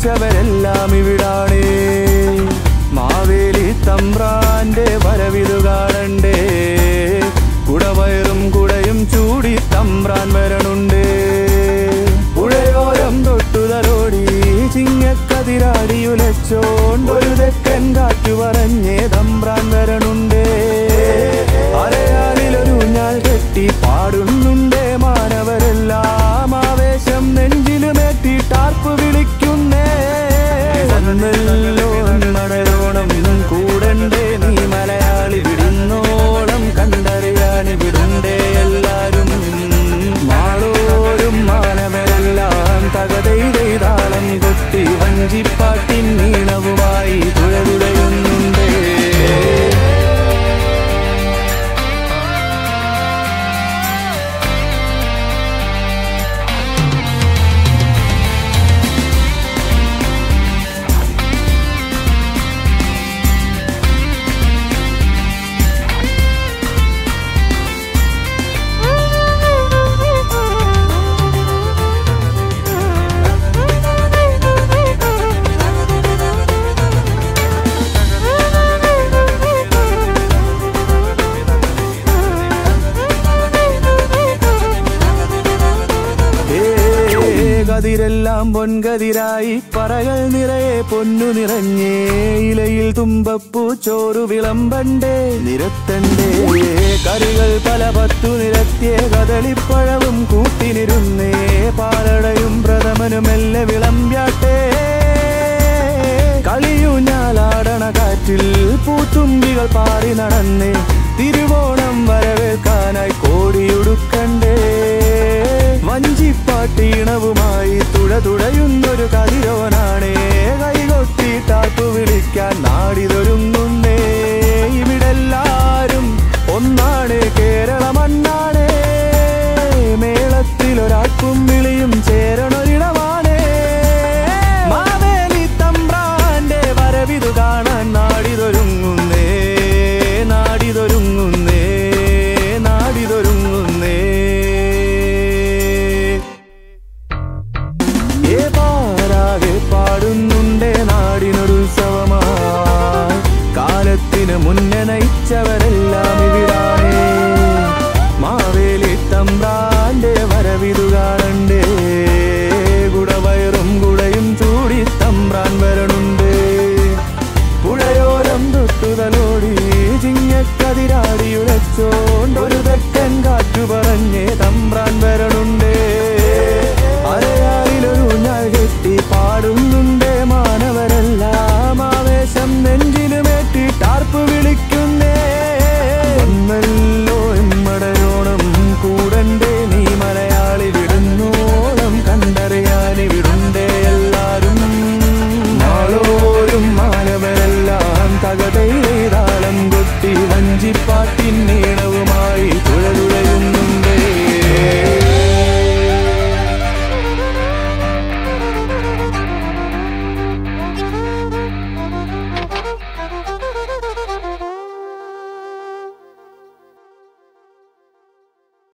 നയിച്ചവരെല്ലാം ഇവിടാണ് മാവേലി തമ്പ്രാന്റെ വരവിതു കാണണ്ടേ കുടവയറും കുടയും ചൂടി തമ്പ്രാൻ വരണുണ്ട് പുഴയോരം തൊട്ടുതലോടി ചിങ്ങക്കതിരാടിയുലച്ചോണ്ട് ഒരു തെക്കൻ കാറ്റു പറഞ്ഞേ തമ്പ്രാൻ വരണുണ്ട് അരയാലിലൊരു ഞാൻ കെട്ടി പാടുന്നുണ്ടേ മാനവരെല്ലാം ആവേശം നെഞ്ചിലുമേറ്റി ടാർപ്പ് വിളിക്കുന്നേ വന്നല്ലോ മടയോണം കൂടണ്ടേ നീ മലയാളി വിടുന്നോളം കണ്ടറിയാൻ വിടണ്ടേ എല്ലാരും മാളോരും മാനവരെല്ലാം തകതൈതൈ താളം കൊട്ടി വഞ്ചിപ്പാട്ടിൻ നീളവുമായി തുഴതുഴയുന്നുണ്ടേ ഏ, കതിരെല്ലാം പൊൻകതിരായി പറകൾ നിറയെ പൊന്നു നിറഞ്ഞേ ഇലയിൽ തുമ്പപ്പൂ ചോറു വിളമ്പണ്ടേ നിരത്തണ്ടേ കറികൾ പല പത്തു നിരത്തിയ കദളിപ്പഴവും കൂട്ടിനിരുന്നേ പാലടയും പ്രഥമനുമെല്ലെ വിളമ്പ്യാട്ടേ കളിയൂഞ്ഞാലാടണ കാറ്റിൽ പൂത്തുമ്പികൾ പാറി നടന്നേ തിരുവോണം വരവേൽക്കാനായി കോടിയുടുക്കണ്ടേ വഞ്ചിപ്പാട്ടീണവുമായി തുഴ തുഴയുന്നൊരു കതിരോനാണേ കൈകൊട്ടി ടാപ്പു വിളിക്കാൻ നാടിതൊരുങ്ങുന്നേ ഇവിടെല്ലാരും ഒന്നാണ് കേരള മണ്ണാണേ മേളത്തിലൊരാൾക്കും വിളിയും ചേരണൊരിടമാണേ മാവേലി തമ്പ്രാന്റെ വരവിതു കാണാൻ നാടിതൊരുങ്ങുന്നേ നാടിതൊരുങ്ങുന്നേ നാടിതൊരുങ്ങുന്നേ ഏ പാരാകെ പാടുന്നുണ്ടേ നാടിനൊരുത്സവമായി കാലത്തിന് മുന്നേ നയിച്ചവരെല്ലാം ഇവിടാണേ മാവേലി തമ്പ്രാന്റെ വരവിതു കാണണ്ടേ കുടവയറും കുടയും ചൂടി തമ്പ്രാൻ വരണുണ്ട് പുഴയോരം തൊട്ടുതലോടി ചിങ്ങക്കതിരാടിയുടച്ചോണ്ട് ഒരു തെക്കൻ കാറ്റു പറഞ്ഞേ തമ്പ്രാൻ വരണുണ്ട് അരയാലിലൊരു ഞാൻ കെട്ടി പാടുന്നുണ്ടേ മാനവരെല്ലാം ആവേശം നെഞ്ചിലുമേറ്റി ടാർപ്പ് വിളിക്കുന്നേ വന്നല്ലോ എമ്മടയോണം കൂടണ്ടേ നീ മലയാളി വിടുന്നോളം കണ്ടറിയാൻ വിടുണ്ടേ എല്ലാരും നാളോരും മാനവരെല്ലാം തകതൈതാളം കൊട്ടി വഞ്ചിപ്പാട്ടിൻ നീളവുമായി